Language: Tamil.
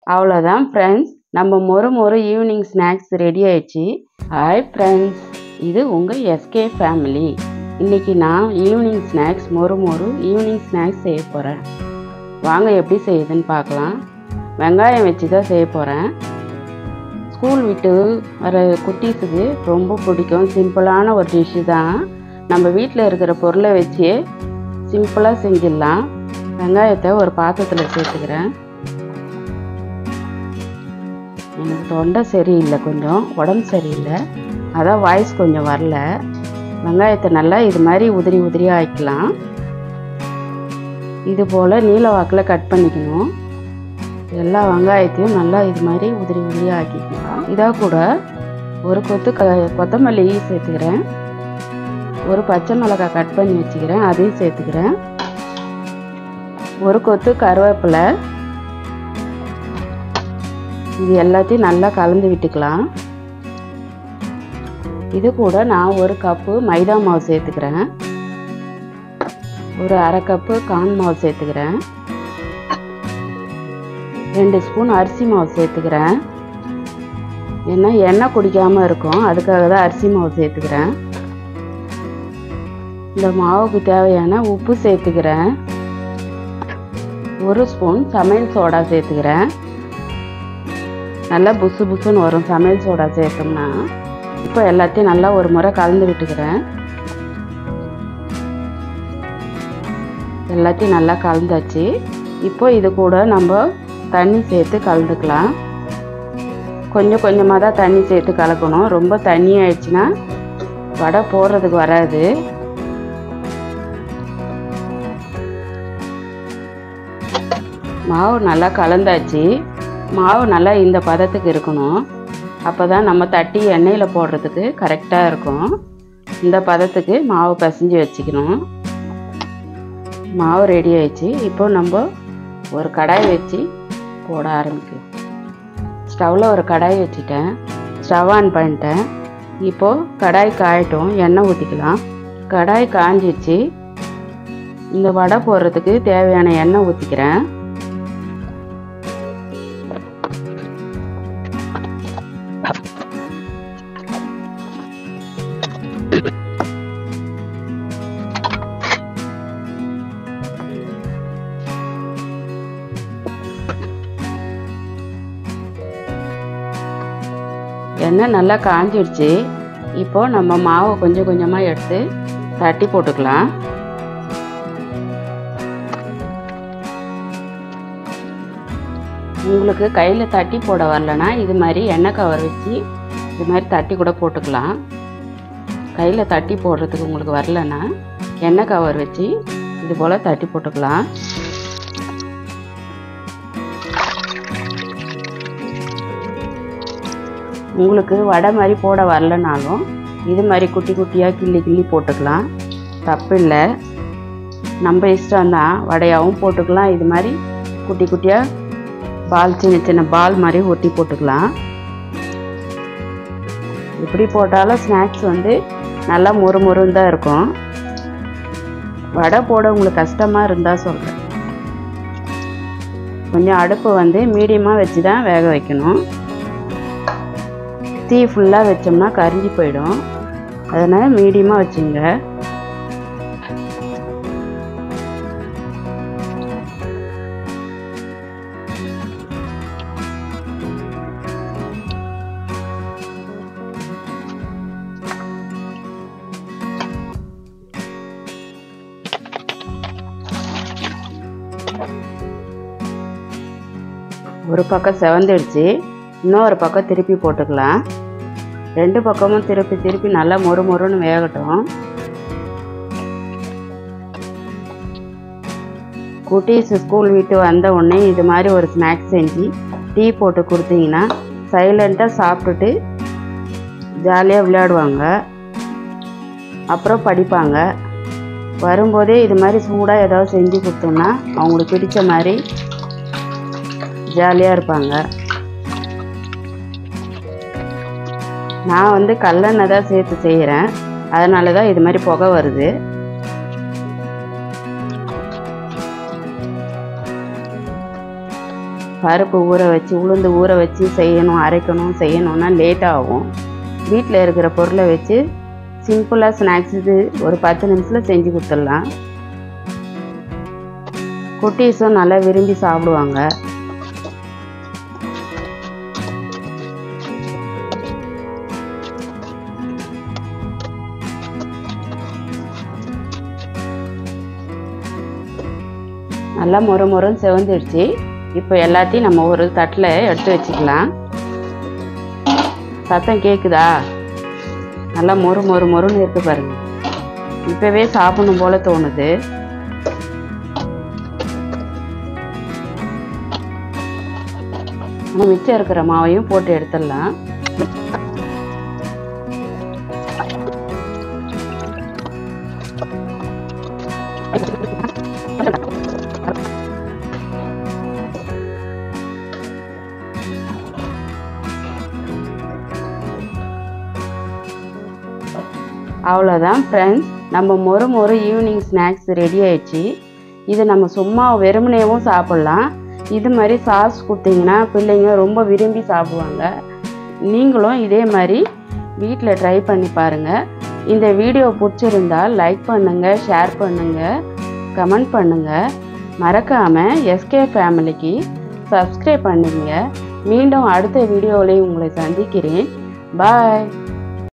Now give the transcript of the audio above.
அவ்வளோதான் ஃப்ரெண்ட்ஸ் நம்ம மொறு மொறு ஈவினிங் ஸ்நாக்ஸ் ரெடி ஆயிடுச்சு ஹாய் ஃப்ரெண்ட்ஸ் இது உங்கள் எஸ்கே ஃபேமிலி இன்றைக்கி நான் ஈவினிங் ஸ்நாக்ஸ் மொறு மொறு ஈவினிங் ஸ்நாக்ஸ் செய்ய போகிறேன் வாங்க எப்படி செய்யுதுன்னு பார்க்கலாம் வெங்காயம் வச்சு தான் செய்ய போகிறேன் ஸ்கூல் விட்டு வர குட்டீஸுக்கு ரொம்ப பிடிக்கும் சிம்பிளான ஒரு டிஷ்ஷு தான் நம்ம வீட்டில் இருக்கிற பொருளை வச்சே சிம்பிளாக செஞ்சிடலாம் வெங்காயத்தை ஒரு பாத்திரத்தில் சேர்த்துக்கிறேன் எனக்கு தொண்டை சரியில்லை கொஞ்சம் உடம்பு சரியில்லை அதான் வாய்ஸ் கொஞ்சம் வரல வெங்காயத்தை நல்லா இது மாதிரி உதிரி உதிரியாக ஆக்கிக்கலாம் இது போல் நீல வாக்கில் கட் பண்ணிக்கணும் எல்லா வெங்காயத்தையும் நல்லா இது மாதிரி உதிரி உதிரியாக ஆக்கிக்கலாம் இதாக கூட ஒரு கொத்து க கொத்தமல்லி சேர்த்துக்கிறேன் ஒரு பச்சை மிளகாய் கட் பண்ணி வச்சுக்கிறேன் அதையும் சேர்த்துக்கிறேன் ஒரு கொத்து கருவேப்பிலை இது எல்லாத்தையும் நல்லா கலந்து விட்டுக்கலாம் இது கூட நான் ஒரு கப்பு மைதா மாவு சேர்த்துக்கிறேன் ஒரு அரை கப்பு கான் மாவு சேர்த்துக்கிறேன் ரெண்டு ஸ்பூன் அரிசி மாவு சேர்த்துக்கிறேன் ஏன்னா எண்ணெய் குடிக்காமல் இருக்கும் அதுக்காக தான் அரிசி மாவு சேர்த்துக்கிறேன் இந்த மாவுக்கு தேவையான உப்பு சேர்த்துக்கிறேன் ஒரு ஸ்பூன் சமையல் சோடா சேர்த்துக்கிறேன் நல்லா புசு புசுன்னு வரும் சமையல் சோடா சேர்த்தோம்னா இப்போ எல்லாத்தையும் நல்லா ஒரு முறை கலந்து விட்டுக்கிறேன் எல்லாத்தையும் நல்லா கலந்தாச்சு இப்போ இது கூட நம்ம தண்ணி சேர்த்து கலந்துக்கலாம் கொஞ்சம் கொஞ்சமாக தான் தண்ணி சேர்த்து கலக்கணும் ரொம்ப தண்ணி ஆயிடுச்சுன்னா வடை போடுறதுக்கு வராது மாவு நல்லா கலந்தாச்சு மாவு நல்லா இந்த பதத்துக்கு இருக்கணும் அப்போ தான் நம்ம தட்டி எண்ணெயில் போடுறதுக்கு கரெக்டாக இருக்கும் இந்த பதத்துக்கு மாவு பசைஞ்சு வச்சுக்கணும் மாவு ரெடி ஆயிடுச்சு இப்போ நம்ம ஒரு கடாய் வச்சு போட ஆரம்பிக்கும் ஸ்டவ்வில் ஒரு கடாய் வச்சுட்டேன் ஸ்டவ் ஆன் பண்ணிட்டேன் இப்போது கடாய் காயட்டும் எண்ணெய் ஊற்றிக்கலாம் கடாய் காஞ்சிச்சு இந்த வடை போடுறதுக்கு தேவையான எண்ணெய் ஊற்றிக்கிறேன் எண்ணெய் நல்லா காஞ்சிடுச்சு இப்போது நம்ம மாவை கொஞ்சம் கொஞ்சமாக எடுத்து தட்டி போட்டுக்கலாம் உங்களுக்கு கையில் தட்டி போட வரலனா இது மாதிரி எண்ணெய் கவர் வச்சு இது மாதிரி தட்டி கூட போட்டுக்கலாம் கையில் தட்டி போடுறதுக்கு உங்களுக்கு வரலன்னா எண்ணெய் கவர் வச்சு இது போல் தட்டி போட்டுக்கலாம் உங்களுக்கு வடை மாதிரி போட வரலனாலும் இது மாதிரி குட்டி குட்டியாக கிள்ளி கிள்ளி போட்டுக்கலாம் தப்பு இல்லை நம்ம இஷ்டம் தான் வடையாகவும் போட்டுக்கலாம் இது மாதிரி குட்டி குட்டியாக பால் சின்ன சின்ன பால் மாதிரி ஒட்டி போட்டுக்கலாம் இப்படி போட்டாலும் ஸ்நாக்ஸ் வந்து நல்லா மொறு மொறுன்னு தான் இருக்கும் வடை போட உங்களுக்கு கஷ்டமாக இருந்தால் சொல்கிறேன் கொஞ்சம் அடுப்பு வந்து மீடியமாக வச்சு தான் வேக வைக்கணும் தீ ஃபுல்லாக வச்சோம்னா கரிஞ்சு போயிடும் அதனால் மீடியமாக வச்சுங்க ஒரு பக்கம் செவந்துடுச்சு இன்னொரு பக்கம் திருப்பி போட்டுக்கலாம் ரெண்டு பக்கமும் திருப்பி திருப்பி நல்லா மொறு மொறுன்னு வேகட்டும் குட்டீஸ் ஸ்கூல் விட்டு வந்த உடனே இது மாதிரி ஒரு ஸ்நாக்ஸ் செஞ்சு டீ போட்டு கொடுத்தீங்கன்னா சைலண்ட்டாக சாப்பிட்டுட்டு ஜாலியாக விளையாடுவாங்க அப்புறம் படிப்பாங்க வரும்போதே இது மாதிரி சூடாக ஏதாவது செஞ்சு கொடுத்தோம்னா அவங்களுக்கு பிடிச்ச மாதிரி ஜாலியாக இருப்பாங்க நான் வந்து கல்லெண்ணெய் தான் சேர்த்து செய்கிறேன் அதனால தான் இது மாதிரி புகை வருது பருப்பு ஊற வச்சு உளுந்து ஊற வச்சு செய்யணும் அரைக்கணும் செய்யணும்னா லேட் ஆகும் வீட்டில் இருக்கிற பொருளை வச்சு சிம்பிளாக ஸ்நாக்ஸ் இது ஒரு பத்து நிமிஷத்தில் செஞ்சு கொடுத்துடலாம் குட்டீஸும் நல்லா விரும்பி சாப்பிடுவாங்க நல்லா மொறு மொறுன்னு செவந்துடுச்சு இப்போ எல்லாத்தையும் நம்ம ஒரு தட்டில் எடுத்து வச்சுக்கலாம் சத்தம் கேட்குதா நல்லா மொறு மொறு மொறுன்னு இருக்கு பாருங்க இப்போவே சாப்பிடணும் போல தோணுது நம்ம மிச்சம் இருக்கிற மாவையும் போட்டு எடுத்துடலாம் அவ்வளோதான் ஃப்ரெண்ட்ஸ் நம்ம மொறு மொறு ஈவினிங் ஸ்நாக்ஸ் ரெடி ஆயிடுச்சு இது நம்ம சும்மா வெறுமனேவும் சாப்பிட்லாம் இது மாதிரி சாஸ் கொடுத்தீங்கன்னா பிள்ளைங்க ரொம்ப விரும்பி சாப்பிடுவாங்க நீங்களும் இதே மாதிரி வீட்டில் ட்ரை பண்ணி பாருங்கள் இந்த வீடியோ பிடிச்சிருந்தால் லைக் பண்ணுங்கள் ஷேர் பண்ணுங்கள் கமெண்ட் பண்ணுங்கள் மறக்காமல் எஸ்கே ஃபேமிலிக்கு சப்ஸ்கிரைப் பண்ணுங்க மீண்டும் அடுத்த வீடியோவிலையும் உங்களை சந்திக்கிறேன் பாய்